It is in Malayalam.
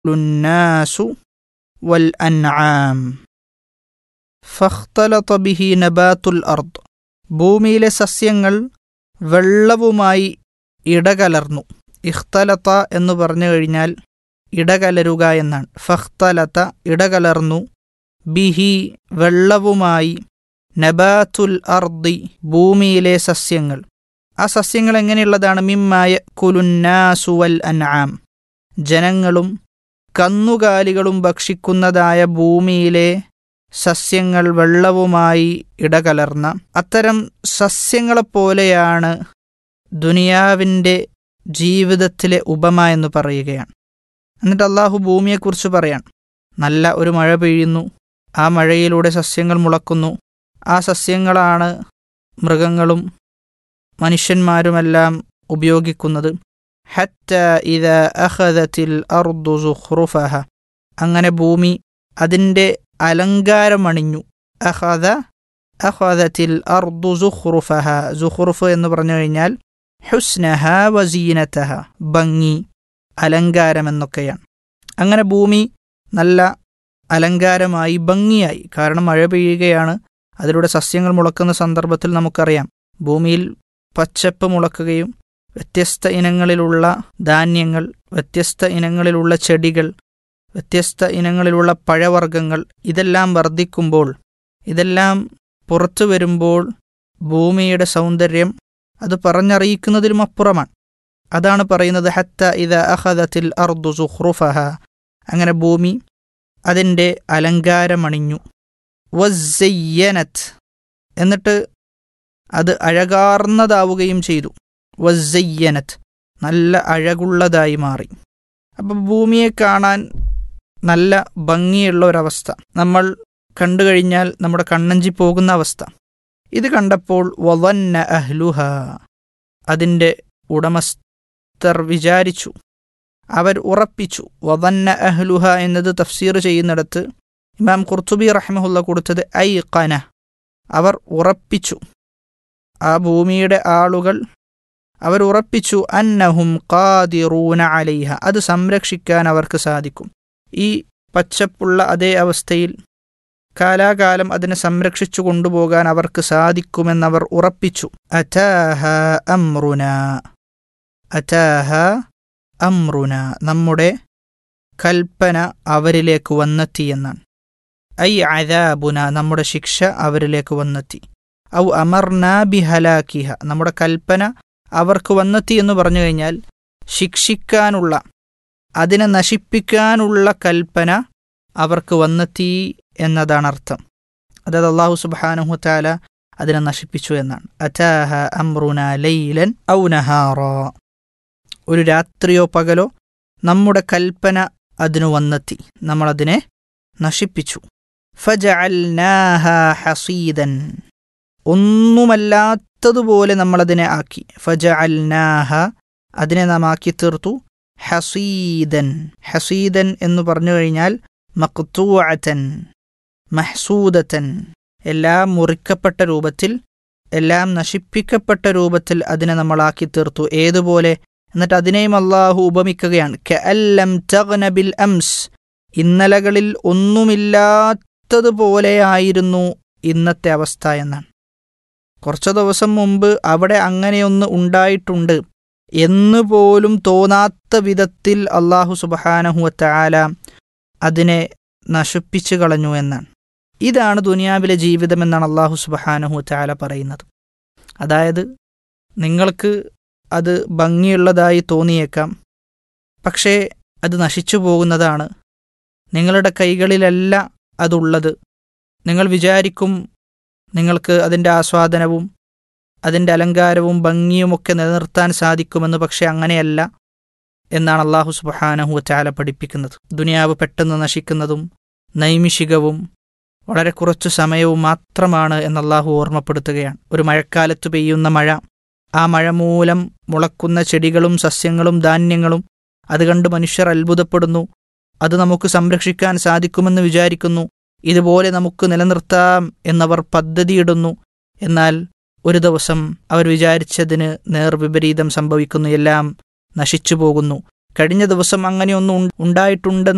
الناس والأنعام فاختلط به نبات الأرض ഭൂമിയിലെ സസ്യങ്ങൾ വെള്ളവുമായി ഇടകലർന്നു ഇഖ്തലത്ത എന്ന് പറഞ്ഞു കഴിഞ്ഞാൽ ഇടകലരുക എന്നാണ് ഫഖ്തലത്ത ഇടകലർന്നു ബിഹി വെള്ളവുമായി നബാത്തുൽ അർദി ഭൂമിയിലെ സസ്യങ്ങൾ ആ സസ്യങ്ങൾ എങ്ങനെയുള്ളതാണ് മിമ്മായ കുലുന്നാസുവൽ അൻആം ജനങ്ങളും കന്നുകാലികളും ഭക്ഷിക്കുന്നതായ ഭൂമിയിലെ സസ്യങ്ങൾ വെള്ളവുമായി ഇടകലർന്ന അത്തരം സസ്യങ്ങളെപ്പോലെയാണ് ദുനിയാവിൻ്റെ ജീവിതത്തിലെ ഉപമ എന്ന് പറയുകയാണ് എന്നിട്ട് അള്ളാഹു ഭൂമിയെക്കുറിച്ച് പറയാൻ നല്ല ഒരു മഴ പെയ്യുന്നു ആ മഴയിലൂടെ സസ്യങ്ങൾ മുളക്കുന്നു ആ സസ്യങ്ങളാണ് മൃഗങ്ങളും മനുഷ്യന്മാരുമെല്ലാം ഉപയോഗിക്കുന്നത് ഹത്ത ഇത അഹദത്തിൽ അർദു സുഹ്റുഫഹ അങ്ങനെ ഭൂമി അതിൻ്റെ അലങ്കാരമണിഞ്ഞു അഹദ അഹദത്തിൽ അർദു സുഹ്റുഫഹ സുഹ്റുഫ് എന്ന് പറഞ്ഞു കഴിഞ്ഞാൽ ഹുസ്നഹ വസീനത്തഹ ഭംഗി അലങ്കാരം എന്നൊക്കെയാണ് അങ്ങനെ ഭൂമി നല്ല അലങ്കാരമായി ഭംഗിയായി കാരണം മഴ പെയ്യുകയാണ് അതിലൂടെ സസ്യങ്ങൾ മുളക്കുന്ന സന്ദർഭത്തിൽ നമുക്കറിയാം ഭൂമിയിൽ പച്ചപ്പ് മുളക്കുകയും വ്യത്യസ്ത ഇനങ്ങളിലുള്ള ധാന്യങ്ങൾ വ്യത്യസ്ത ഇനങ്ങളിലുള്ള ചെടികൾ വ്യത്യസ്ത ഇനങ്ങളിലുള്ള പഴവർഗ്ഗങ്ങൾ ഇതെല്ലാം വർദ്ധിക്കുമ്പോൾ ഇതെല്ലാം പുറത്തു വരുമ്പോൾ ഭൂമിയുടെ സൗന്ദര്യം അത് പറഞ്ഞറിയിക്കുന്നതിലും അപ്പുറമാണ് അതാണ് പറയുന്നത് ഹത്ത ഇത അഹദത്തിൽ അർദു സുഹ്റുഫഹ അങ്ങനെ ഭൂമി അതിൻ്റെ അലങ്കാരമണിഞ്ഞു വസ്സയ്യനത്ത് എന്നിട്ട് അത് അഴകാർന്നതാവുകയും ചെയ്തു വസ്സയ്യനത്ത് നല്ല അഴകുള്ളതായി മാറി അപ്പം ഭൂമിയെ കാണാൻ നല്ല ഭംഗിയുള്ള ഒരവസ്ഥ നമ്മൾ കണ്ടു കഴിഞ്ഞാൽ നമ്മുടെ കണ്ണഞ്ചി പോകുന്ന അവസ്ഥ ഇത് കണ്ടപ്പോൾ വവന്ന അഹ്ലുഹ അതിൻ്റെ ഉടമസ്ഥർ വിചാരിച്ചു അവർ ഉറപ്പിച്ചു വവന്ന അഹ്ലുഹ എന്നത് തഫ്സീർ ചെയ്യുന്നിടത്ത് ഇമാം ഖുർത്തുബി റഹ്മഹുല്ല കൊടുത്തത് ഐ ഖന അവർ ഉറപ്പിച്ചു ആ ഭൂമിയുടെ ആളുകൾ അവർ ഉറപ്പിച്ചു അന്നഹും ഖാദിറൂന അലൈഹ അത് സംരക്ഷിക്കാൻ അവർക്ക് സാധിക്കും ഈ പച്ചപ്പുള്ള അതേ അവസ്ഥയിൽ കാലാകാലം അതിനെ സംരക്ഷിച്ചു കൊണ്ടുപോകാൻ അവർക്ക് സാധിക്കുമെന്നവർ ഉറപ്പിച്ചു അറ്റാഹ അമ്രുന അറ്റാഹ അമ്രുന നമ്മുടെ കൽപ്പന അവരിലേക്ക് വന്നെത്തിയെന്നാണ് ഐ അദാബുന നമ്മുടെ ശിക്ഷ അവരിലേക്ക് വന്നെത്തി ഔ അമർന ബിഹലാക്കിഹ നമ്മുടെ കൽപ്പന അവർക്ക് വന്നെത്തി എന്ന് പറഞ്ഞു കഴിഞ്ഞാൽ ശിക്ഷിക്കാനുള്ള അതിനെ നശിപ്പിക്കാനുള്ള കൽപ്പന അവർക്ക് വന്നെത്തി എന്നതാണ് അർത്ഥം അതായത് അള്ളാഹു സുബാനുഹു താല അതിനെ നശിപ്പിച്ചു എന്നാണ് അറ്റാഹ അമ്രുന ലൈലൻ ഔ നഹാറ ഒരു രാത്രിയോ പകലോ നമ്മുടെ കൽപ്പന അതിനു വന്നെത്തി നമ്മളതിനെ നശിപ്പിച്ചു ഫജഅൽനാഹ ഹസീദൻ ഒന്നുമല്ലാത്തതുപോലെ നമ്മളതിനെ ആക്കി ഫജഅൽനാഹ അതിനെ നാം ആക്കി തീർത്തു ഹസീദൻ ഹസീദൻ എന്ന് പറഞ്ഞു കഴിഞ്ഞാൽ മക്തൂഅത്തൻ മഹ്സൂദത്തൻ എല്ലാം മുറിക്കപ്പെട്ട രൂപത്തിൽ എല്ലാം നശിപ്പിക്കപ്പെട്ട രൂപത്തിൽ അതിനെ നമ്മളാക്കി തീർത്തു ഏതുപോലെ എന്നിട്ട് അതിനെയും അള്ളാഹു ഉപമിക്കുകയാണ് കഅല്ലം തഗ്ന ബിൽ അംസ് ഇന്നലകളിൽ ഒന്നുമില്ലാത്തതുപോലെയായിരുന്നു ഇന്നത്തെ അവസ്ഥ എന്നാണ് കുറച്ചു ദിവസം മുമ്പ് അവിടെ അങ്ങനെയൊന്ന് ഉണ്ടായിട്ടുണ്ട് എന്ന് പോലും തോന്നാത്ത വിധത്തിൽ അള്ളാഹു സുബഹാനഹുവത്താല അതിനെ നശിപ്പിച്ചു കളഞ്ഞു എന്നാണ് ഇതാണ് ദുനിയാവിലെ ജീവിതമെന്നാണ് അള്ളാഹു സുബഹാനഹുവത്താല പറയുന്നത് അതായത് നിങ്ങൾക്ക് അത് ഭംഗിയുള്ളതായി തോന്നിയേക്കാം പക്ഷേ അത് നശിച്ചു പോകുന്നതാണ് നിങ്ങളുടെ കൈകളിലല്ല അതുള്ളത് നിങ്ങൾ വിചാരിക്കും നിങ്ങൾക്ക് അതിൻ്റെ ആസ്വാദനവും അതിൻ്റെ അലങ്കാരവും ഭംഗിയുമൊക്കെ നിലനിർത്താൻ സാധിക്കുമെന്ന് പക്ഷെ അങ്ങനെയല്ല എന്നാണ് അള്ളാഹു സുബഹാനഹു ചാല പഠിപ്പിക്കുന്നത് ദുനിയാവ് പെട്ടെന്ന് നശിക്കുന്നതും നൈമിഷികവും വളരെ കുറച്ചു സമയവും മാത്രമാണ് എന്ന് അള്ളാഹു ഓർമ്മപ്പെടുത്തുകയാണ് ഒരു മഴക്കാലത്ത് പെയ്യുന്ന മഴ ആ മഴ മൂലം മുളക്കുന്ന ചെടികളും സസ്യങ്ങളും ധാന്യങ്ങളും അത് കണ്ട് മനുഷ്യർ അത്ഭുതപ്പെടുന്നു അത് നമുക്ക് സംരക്ഷിക്കാൻ സാധിക്കുമെന്ന് വിചാരിക്കുന്നു ഇതുപോലെ നമുക്ക് നിലനിർത്താം എന്നവർ പദ്ധതിയിടുന്നു എന്നാൽ ഒരു ദിവസം അവർ വിചാരിച്ചതിന് നേർവിപരീതം സംഭവിക്കുന്നു എല്ലാം നശിച്ചു പോകുന്നു കഴിഞ്ഞ ദിവസം അങ്ങനെയൊന്നും ഉണ്ടായിട്ടുണ്ടെന്ന്